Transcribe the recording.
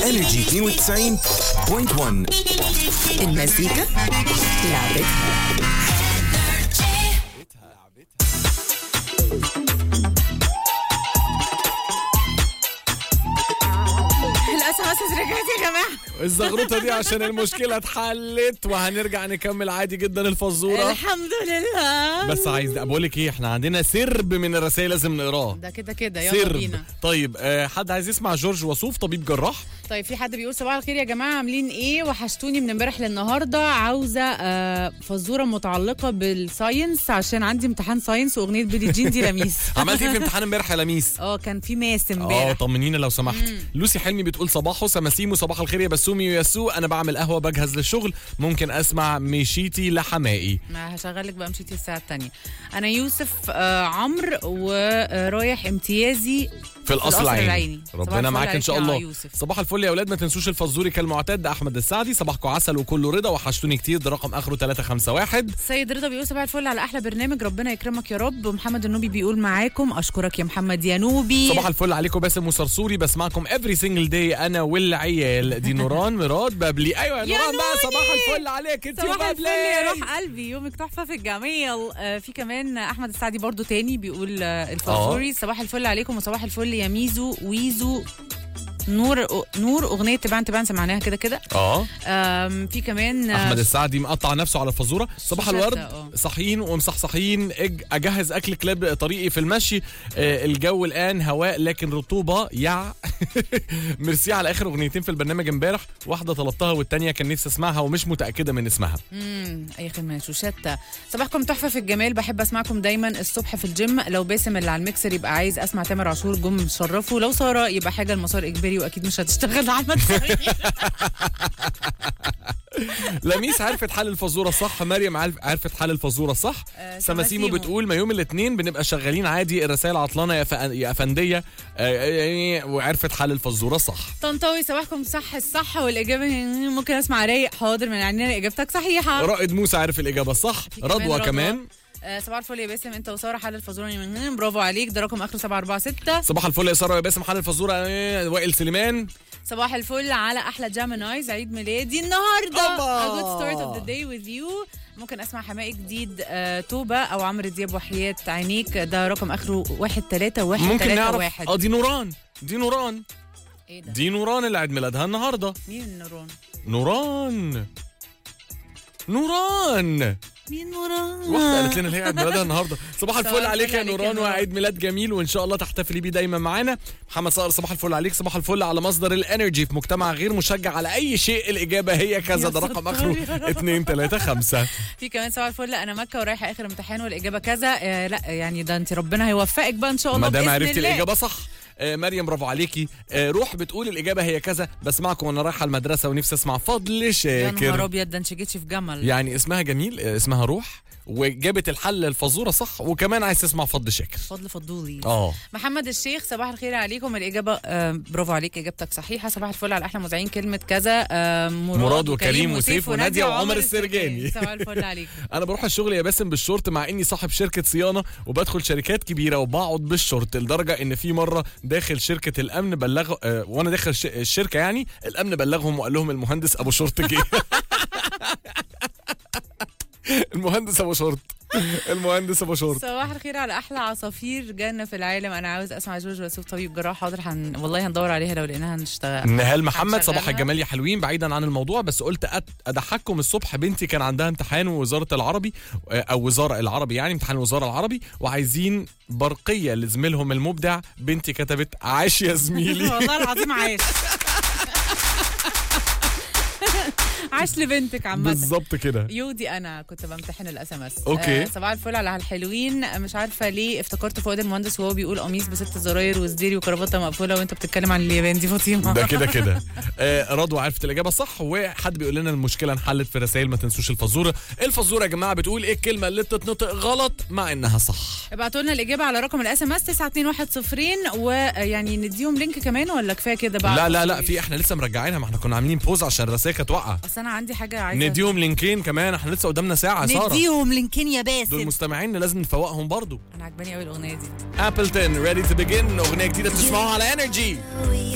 انرجي 92.1 المزيكا لعبتها الاس ام اس رجعت يا جماعه الزغروطه دي عشان المشكله اتحلت وهنرجع نكمل عادي جدا الفزوره الحمد لله بس عايز بقول لك ايه احنا عندنا سرب من الرسائل لازم نقراه ده كده كده يلا سرب بينا طيب آه حد عايز يسمع جورج وسوف طبيب جراح طيب في حد بيقول صباح الخير يا جماعه عاملين ايه وحشتوني من امبارح للنهارده عاوزه آه فزوره متعلقه بالساينس عشان عندي امتحان ساينس واغنيه بيلي جين دي لميس عملت ايه في امتحان امبارح يا لميس اه كان في ماس اه امبارح طمنينا لو سمحت لوسي حلمي بتقول صباحو سماسيمو صباح الخير يا بسومي وياسو انا بعمل قهوه بجهز للشغل ممكن اسمع مشيتي لحمائي ما هشغلك بقى مشيتي الساعه الثانيه انا يوسف آه عمرو ورايح امتيازي في القصر العيني العيني. صباح ربنا الفل معاك ان شاء عليك يا الله يوسف. صباح الفل يا اولاد ما تنسوش الفزوري كالمعتاد ده احمد السعدي صباحكم عسل وكله رضا وحشتوني كتير ده رقم اخره 351 سيد رضا بيقول صباح الفل على احلى برنامج ربنا يكرمك يا رب ومحمد النوبي بيقول معاكم اشكرك يا محمد يا نوبي صباح الفل عليكم باسم وصرصوري بسمعكم افري سنجل داي انا والعيال دي نوران مراد بابلي ايوه يا يا نوران بقى نوني. صباح الفل عليك انت صباح الفل يا وبابلي روح قلبي يومك تحفه في الجميل آه في كمان احمد السعدي برضو تاني بيقول آه الفازوري صباح الفل عليكم وصباح الفل يا ميزو ويزو نور نور اغنيه تبان تبان سمعناها كده كده اه آم، في كمان آه، احمد السعدي مقطع نفسه على الفزوره صباح شتى، الورد اه. صاحيين ومصحصحين اج- اجهز اكل كلاب طريقي في المشي آه، الجو الان هواء لكن رطوبه يع ميرسي على اخر اغنيتين في البرنامج امبارح واحده طلبتها والتانيه كان نفسي اسمعها ومش متاكده من اسمها امم اي خدمه شوشتة صباحكم تحفه في الجمال بحب اسمعكم دايما الصبح في الجيم لو باسم اللي على الميكسر يبقى عايز اسمع تامر عاشور جم مشرفه لو ساره يبقى حاجه المسار اجباري واكيد مش هتشتغل احمد فريد. لميس عرفت حل الفزوره صح مريم عرف- عرفت حل الفزوره صح آه، سماسيمو سماسيمو. بتقول ما يوم الاثنين بنبقى شغالين عادي الرسائل عطلانه يا, فأ... يا افنديه آه، آه، وعرفت حل الفزوره صح طنطاوي صباحكم صح الصح والاجابه ممكن اسمع رايق حاضر من عندنا اجابتك صحيحه رائد موسى عرف الاجابه صح في كمان رضوى كمان آه، صباح الفل يا باسم انت وساره حل الفزوره من برافو عليك ده رقم اخره 746 صباح الفل يا ساره يا باسم حل الفزوره آه، وائل سليمان صباح الفل على احلى جامينايز عيد ميلادي النهارده أوبا. A good start of the day with you ممكن اسمع حماقي جديد آه توبه او عمرو دياب وحياه عينيك ده رقم اخره واحد تلاتة واحد ممكن تلاتة نعرف واحد اه دي نوران دي نوران ايه ده دي نوران اللي عيد ميلادها النهارده مين النوران نوران نوران مين نوران واحدة قالت لنا اللي هي عيد ميلادها النهارده صباح الفل الفل عليك يا عليك يا نوران نوران. وعيد ميلاد جميل وان شاء الله تحتفلي بيه دايما معانا محمد صقر صباح الفل عليك صباح الفل على مصدر الانرجي في مجتمع غير مشجع على اي شيء الاجابه هي كذا يا ده رقم ستار اخره يا رب. 2 3 5 في كمان صباح الفل انا مكه ورايحه اخر امتحان والاجابه كذا آه لا يعني ده انت ربنا هيوفقك بقى ان شاء الله ما دام بإذن عرفتي الله. الاجابه صح آه مريم برافو عليكي آه روح بتقول الاجابه هي كذا بسمعكم وانا رايحه المدرسه ونفسي اسمع فضل يا نهار شاكر ابيض ده انت جيتش في جمل يعني اسمها جميل آه اسمها روح وجابت الحل الفزوره صح وكمان عايز تسمع فضل شاكر فضل فضولي اه محمد الشيخ صباح الخير عليكم الإجابة آه برافو عليك إجابتك صحيحة صباح الفل على أحلى مذيعين كلمة كذا آه مراد, مراد وكريم وسيف ونادية وعمر السرجاني. صباح الفل عليك انا بروح الشغل يا باسم بالشورت مع اني صاحب شركه صيانه وبدخل شركات كبيره وبقعد بالشورت لدرجه ان في مره داخل شركه الامن بلغ آه وانا داخل ش- الشركه يعني الامن بلغهم وقال لهم المهندس ابو شورت جه المهندس ابو شورت المهندس ابو شورت صباح الخير على أحلى عصافير جنة في العالم أنا عاوز أسمع جورج وسوف طبيب جراح حاضر هن... والله هندور عليها لو لقيناها هنشتغل نهال محمد هنشغلها. صباح الجمال يا حلوين بعيدا عن الموضوع بس قلت أت- اضحككم الصبح بنتي كان عندها امتحان وزاره العربي آه، او وزاره العربي يعني امتحان الوزاره العربي وعايزين برقيه لزميلهم المبدع بنتي كتبت عاش يا زميلي والله العظيم عاش عاش لبنتك عامة بالظبط كده يودي انا كنت بمتحن الاس ام اس أوكي. صباح الفل على الحلوين مش عارفه ليه افتكرت فؤاد المهندس وهو بيقول قميص بست زراير وزديري وكرافته مقفوله وانت بتتكلم عن اليابان دي فاطمه ده كده كده آه رضوى عرفت الاجابه صح وحد بيقول لنا المشكله انحلت في رسائل ما تنسوش الفزوره الفزوره يا جماعه بتقول ايه الكلمه اللي بتتنطق غلط مع انها صح ابعتوا لنا الاجابه على رقم الاس ام اس 92110 ويعني نديهم لينك كمان ولا كفايه كده بقى لا لا لا في احنا لسه مرجعينها ما احنا كنا عاملين بوز عشان الرسائل كانت واقعه اصل انا عندي حاجه عايزه نديهم لينكين كمان احنا لسه قدامنا ساعه يا ساره نديهم لينكين يا دول باسم مستمعين لازم نفوقهم برضو انا عجباني قوي الاغنيه دي ابلتون ريدي تو بيجن اغنيه جديده بتسمعوها على انرجي